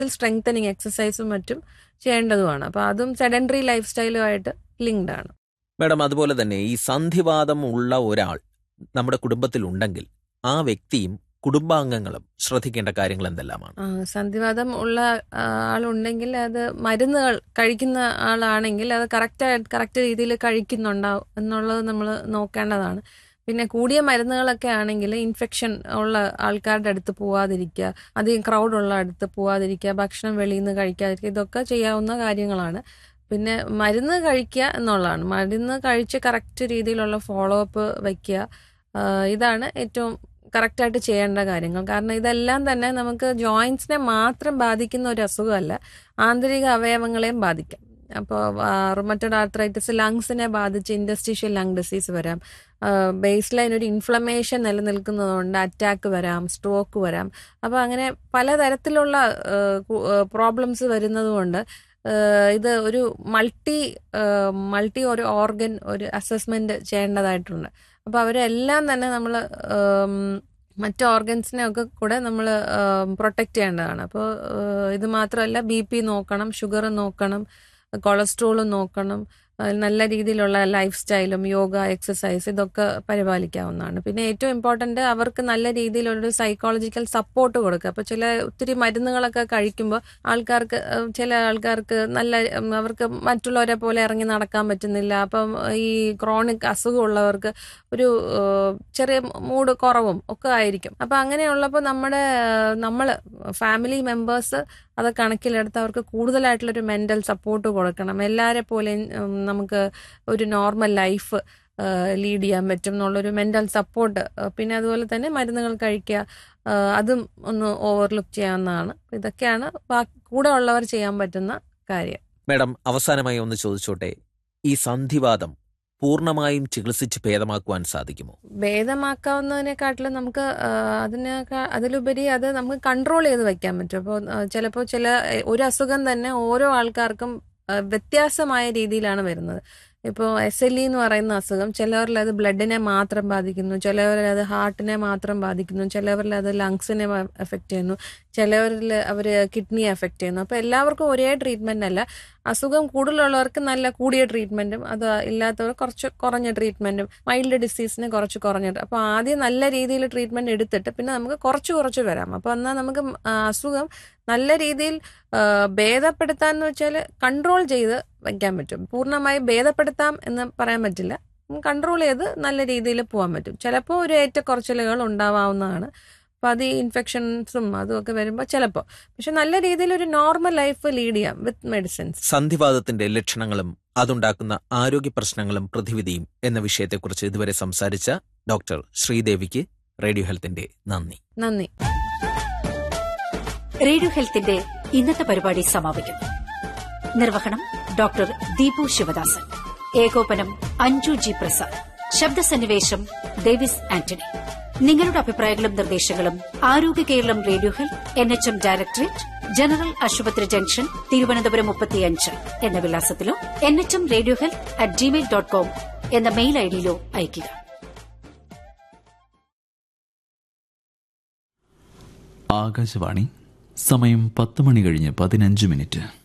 strengthening എക്സസൈസും മറ്റും ചെയ്യേണ്ടതുമാണ് അപ്പോൾ അതും സെഡൻഡറി ലൈഫ് സ്റ്റൈലുമായിട്ട് ലിങ്ക്ഡ് ആണ് മാഡം അതുപോലെ തന്നെ ഈ സന്ധിവാദം ഉള്ള ഒരാൾ നമ്മുടെ കുടുംബത്തിലുണ്ടെങ്കിൽ ആ വ്യക്തിയും കുടുംബാംഗങ്ങളും ശ്രദ്ധിക്കേണ്ട കാര്യങ്ങൾ എന്തെല്ലാമാണ് ആ, സന്ധിവാതം ഉള്ള ആ, ആളുണ്ടെങ്കിൽ അത് മരുന്നുകൾ കഴിക്കുന്ന ആളാണെങ്കിൽ അത് കറക്റ്റ് കറക്റ്റ് രീതിയിൽ കഴിക്കുന്നുണ്ടാവും എന്നുള്ളത് നമ്മൾ നോക്കേണ്ടതാണ് പിന്നെ കൂടിയ മരുന്നുകളൊക്കെ ആണെങ്കിൽ ഇൻഫെക്ഷൻ ഉള്ള ആൾക്കാരുടെ അടുത്ത് പോവാതിരിക്കുക അധികം ക്രൗഡ് ഉള്ള അടുത്ത് പോവാതിരിക്കുക ഭക്ഷണം വെളിയിൽ നിന്ന് കഴിക്കാതിരിക്കുക ഇതൊക്കെ ചെയ്യാവുന്ന കാര്യങ്ങളാണ് പിന്നെ മരുന്ന് കഴിക്കുക എന്നുള്ളതാണ് മരുന്ന് കഴിച്ച് കറക്റ്റ് രീതിയിലുള്ള ഫോളോ അപ്പ് വയ്ക്കുക ആ, ഇതാണ് ഏറ്റവും കറക്റ്റായിട്ട് ചെയ്യേണ്ട കാര്യങ്ങൾ കാരണം ഇതെല്ലാം തന്നെ നമുക്ക് ജോയിൻസിനെ മാത്രം ബാധിക്കുന്ന ഒരു അസുഖമല്ല ആന്തരിക അവയവങ്ങളെയും ബാധിക്കാം അപ്പോൾ റുമറ്റഡ് ആർത്രൈറ്റിസ് ലങ്സിനെ ബാധിച്ച് ഇൻഡസ്ട്രീഷ്യൽ ലങ് ഡിസീസ് വരാം ബേസ് ലൈൻ ഒരു ഇൻഫ്ലമേഷൻ നിലനിൽക്കുന്നതുകൊണ്ട് അറ്റാക്ക് വരാം സ്ട്രോക്ക് വരാം അപ്പോൾ അങ്ങനെ പലതരത്തിലുള്ള പ്രോബ്ലംസ് വരുന്നതുകൊണ്ട് ഏഹ് ഇത് ഒരു മൾട്ടി മൾട്ടി ഒരു ഓർഗൻ ഒരു അസസ്മെന്റ് ചെയ്യേണ്ടതായിട്ടുണ്ട് അപ്പോൾ അവരെല്ലാം തന്നെ നമ്മൾ മറ്റ് ഓർഗൻസിനെ ഒക്കെ കൂടെ നമ്മൾ പ്രൊട്ടക്റ്റ് ചെയ്യേണ്ടതാണ് അപ്പോൾ ഇത് മാത്രമല്ല ബി പി നോക്കണം ഷുഗർ നോക്കണം കൊളസ്ട്രോളും നോക്കണം അതിൽ നല്ല രീതിയിലുള്ള ലൈഫ് സ്റ്റൈലും യോഗ എക്സസൈസ് ഇതൊക്കെ പരിപാലിക്കാവുന്നതാണ് പിന്നെ ഏറ്റവും ഇമ്പോർട്ടൻ്റ് അവർക്ക് നല്ല രീതിയിലൊരു സൈക്കോളജിക്കൽ സപ്പോർട്ട് കൊടുക്കുക അപ്പോൾ ചില ഒത്തിരി മരുന്നുകളൊക്കെ കഴിക്കുമ്പോൾ ആൾക്കാർക്ക് ഏഹ്, ചില ആൾക്കാർക്ക് നല്ല ഉം, അവർക്ക് മറ്റുള്ളവരെ പോലെ ഇറങ്ങി നടക്കാൻ പറ്റുന്നില്ല അപ്പം ഈ ക്രോണിക് അസുഖമുള്ളവർക്ക് ഒരു ഏഹ്, ചെറിയ മൂഡ് കുറവും ഒക്കെ ആയിരിക്കും അപ്പം അങ്ങനെയുള്ളപ്പോൾ നമ്മുടെ നമ്മൾ ഫാമിലി മെമ്പേഴ്സ് അത് കണക്കിലെടുത്ത് അവർക്ക് കൂടുതലായിട്ടുള്ളൊരു മെൻ്റൽ സപ്പോർട്ട് കൊടുക്കണം എല്ലാവരെ പോലെയും ഉം, നമുക്ക് ഒരു നോർമൽ ലൈഫ് ലീഡ് ചെയ്യാൻ പറ്റും എന്നുള്ളൊരു മെൻ്റൽ സപ്പോർട്ട് പിന്നെ അതുപോലെ തന്നെ മരുന്നുകൾ കഴിക്കുക ആ, അതും ഒന്ന് ഓവർലുക്ക് ചെയ്യാവുന്നതാണ് ഇതൊക്കെയാണ് ബാ- കൂടെ ഉള്ളവർ ചെയ്യാൻ പറ്റുന്ന കാര്യം മാഡം അവസാനമായി ഒന്ന് ചോദിച്ചോട്ടെ ഈ സന്ധിവാദം പൂർണ്ണമായും ചികിത്സിച്ച് ഭേദമാക്കുവാൻ സാധിക്കുമോ ഭേദമാക്കാവുന്നതിനെക്കാട്ടിലും നമുക്ക് ആ, അതിനേക്കാ അതിലുപരി അത് നമുക്ക് കൺട്രോൾ ചെയ്ത് വെക്കാൻ പറ്റും അപ്പോൾ ചിലപ്പോൾ ചില ഒരു അസുഖം തന്നെ ഓരോ ആൾക്കാർക്കും ആ, വ്യത്യാസമായ രീതിയിലാണ് വരുന്നത് ഇപ്പോൾ എസ് എൽ ഇ എന്ന് പറയുന്ന അസുഖം ചിലവരിൽ അത് ബ്ലഡിനെ മാത്രം ബാധിക്കുന്നു ചിലവരിൽ അത് ഹാർട്ടിനെ മാത്രം ബാധിക്കുന്നു ചിലവരിൽ അത് ലങ്സിനെ എഫക്റ്റ് ചെയ്യുന്നു ചിലവരിൽ അവർ കിഡ്നി എഫക്റ്റ് ചെയ്യുന്നു അപ്പോൾ എല്ലാവർക്കും ഒരേ ട്രീറ്റ്മെൻ്റ് അല്ല അസുഖം കൂടുതലുള്ളവർക്ക് നല്ല കൂടിയ ട്രീറ്റ്മെൻറ്റും അത് ഇല്ലാത്തവർ കുറച്ച് കുറഞ്ഞ ട്രീറ്റ്മെൻറ്റും മൈൽഡ് ഡിസീസിന് കുറച്ച് കുറഞ്ഞിട്ട് അപ്പോൾ ആദ്യം നല്ല രീതിയിൽ ട്രീറ്റ്മെൻറ്റ് എടുത്തിട്ട് പിന്നെ നമുക്ക് കുറച്ച് കുറച്ച് വരാം അപ്പോൾ എന്നാൽ നമുക്ക് ആ, അസുഖം നല്ല രീതിയിൽ ആ, ഭേദപ്പെടുത്താന്ന് വെച്ചാൽ കൺട്രോൾ ചെയ്ത് വയ്ക്കാൻ പറ്റും പൂർണ്ണമായി ഭേദപ്പെടുത്താം എന്ന് പറയാൻ പറ്റില്ല കൺട്രോൾ ചെയ്ത് നല്ല രീതിയിൽ പോകാൻ പറ്റും ചിലപ്പോൾ ഒരു ഏറ്റക്കുറച്ചിലുകൾ ഉണ്ടാവാവുന്നതാണ് അപ്പോൾ അത് ഈ ഇൻഫെക്ഷൻസും അതും ഒക്കെ വരുമ്പോൾ ചിലപ്പോൾ പക്ഷെ നല്ല രീതിയിൽ ഒരു നോർമൽ ലൈഫ് ലീഡ് ചെയ്യാം വിത്ത് മെഡിസിൻസ് സന്ധിവാദത്തിന്റെ ലക്ഷണങ്ങളും അതുണ്ടാക്കുന്ന ആരോഗ്യ പ്രശ്നങ്ങളും പ്രതിവിധിയും എന്ന വിഷയത്തെക്കുറിച്ച് ഇതുവരെ സംസാരിച്ച ഡോക്ടർ ശ്രീദേവിക്ക് റേഡിയോ ഹെൽത്തിന്റെ നന്ദി നന്ദി റേഡിയോ ഹെൽത്തിന്റെ ഇന്നത്തെ പരിപാടി സമാപിക്കുന്നു നിർവഹണം ഡോക്ടർ ദീപു ശിവദാസൻ ഏകോപനം അഞ്ജു ജി പ്രസാദ് ശബ്ദസന്നിവേശം ഡേവിസ് ആന്റണി നിങ്ങളുടെ അഭിപ്രായങ്ങളും നിർദ്ദേശങ്ങളും Arogya Keralam radio health N H M directorate general ആശുപത്രി ജംഗ്ഷൻ തിരുവനന്തപുരം മുപ്പത്തിയഞ്ച് എന്ന വിലാസത്തിലോ N H M radio health at Gmail dot com എന്ന മെയിൽ ഐഡിയിലോ അയയ്ക്കുക ആകാശവാണി സമയം പത്ത് മണി കഴിഞ്ഞ് പതിനഞ്ച് മിനിറ്റ്